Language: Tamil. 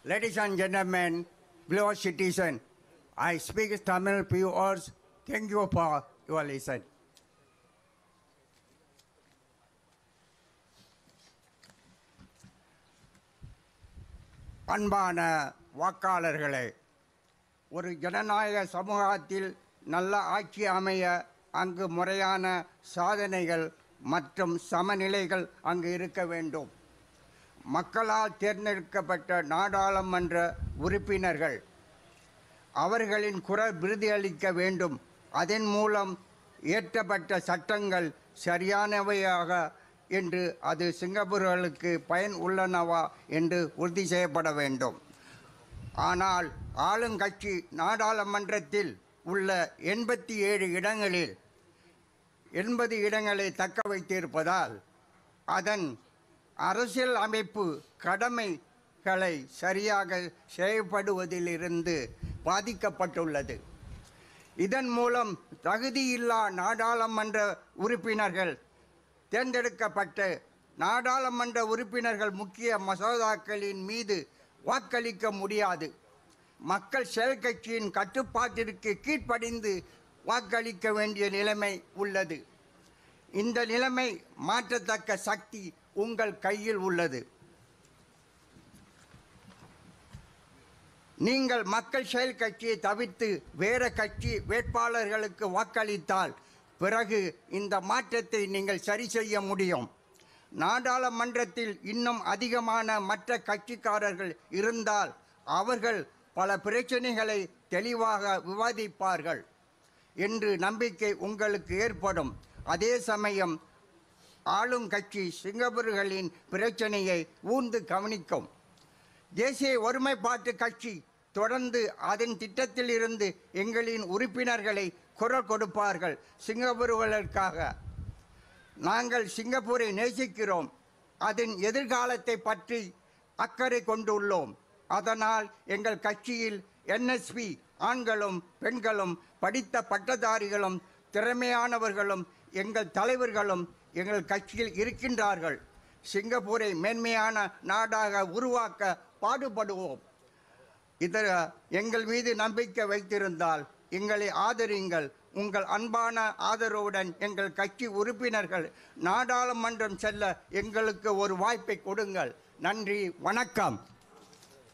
Ladies and gentlemen, beloved citizen, I speak Tamil viewers. Thank you for your listen. அன்பான வாக்காளர்களே ஒரு ஜனநாயக சமூகத்தில் நல்ல ஆட்சி அமைய அங்கு முறையான சாதனைகள் மற்றும் சமநிலைகள் அங்கு இருக்க வேண்டும் மக்களால் தேர்ந்தெடுக்கப்பட்ட நாடாளுமன்ற உறுப்பினர்கள் அவர்களின் குரல் விருதியளிக்க வேண்டும் அதன் மூலம் இயற்றப்பட்ட சட்டங்கள் சரியானவையாக என்று அது சிங்கப்பூர்களுக்கு பயன் உள்ளனவா என்று உறுதி செய்யப்பட வேண்டும் ஆனால் ஆளுங்கட்சி நாடாளுமன்றத்தில் உள்ள எண்பத்தி ஏழு இடங்களில் எண்பது இடங்களை தக்க வைத்திருப்பதால் அதன் அரசியல் அமைப்பு கடமைகளை சரியாக செயல்படுவதிலிருந்து பாதிக்கப்பட்டுள்ளது இதன் மூலம் தகுதியில்லா நாடாளுமன்ற உறுப்பினர்கள் தேர்ந்தெடுக்கப்பட்டு நாடாளுமன்ற உறுப்பினர்கள் முக்கிய மசோதாக்களின் மீது வாக்களிக்க முடியாது மக்கள் செயல் கட்சியின் கட்டுப்பாட்டிற்கு கீழ்ப்படிந்து வாக்களிக்க வேண்டிய நிலைமை உள்ளது இந்த நிலைமை மாற்றத்தக்க சக்தி உங்கள் கையில் உள்ளது நீங்கள் மக்கள் செயல் கட்சியை தவிர்த்து வேற கட்சி வேட்பாளர்களுக்கு வாக்களித்தால் பிறகு இந்த மாற்றத்தை நீங்கள் சரி செய்ய முடியும் நாடாளுமன்றத்தில் இன்னும் அதிகமான மற்ற கட்சிக்காரர்கள் இருந்தால் அவர்கள் பல பிரச்சனைகளை தெளிவாக விவாதிப்பார்கள் என்று நம்பிக்கை உங்களுக்கு ஏற்படும் அதே சமயம் ஆளும் கட்சி சிங்கப்பூர்களின் பிரச்சனையை ஊர்ந்து கவனிக்கும் தேசிய ஒருமைப்பாட்டு கட்சி தொடர்ந்து அதன் திட்டத்தில் இருந்து எங்களின் உறுப்பினர்களை குரல் கொடுப்பார்கள் சிங்கப்பூர்களுக்காக நாங்கள் சிங்கப்பூரை நேசிக்கிறோம் அதன் எதிர்காலத்தை பற்றி அக்கறை கொண்டுள்ளோம் அதனால் எங்கள் கட்சியில் என்எஸ்பி ஆண்களும் பெண்களும் படித்த பட்டதாரிகளும் திறமையானவர்களும் எங்கள் தலைவர்களும் எங்கள் கட்சியில் இருக்கின்றார்கள் சிங்கப்பூரை மேன்மையான நாடாக உருவாக்க பாடுபடுவோம் இதர எங்கள் மீது நம்பிக்கை வைத்திருந்தால் எங்களை ஆதரியுங்கள் உங்கள் அன்பான ஆதரவுடன் எங்கள் கட்சி உறுப்பினர்கள் நாடாளுமன்றம் செல்ல எங்களுக்கு ஒரு வாய்ப்பை கொடுங்கள் நன்றி வணக்கம்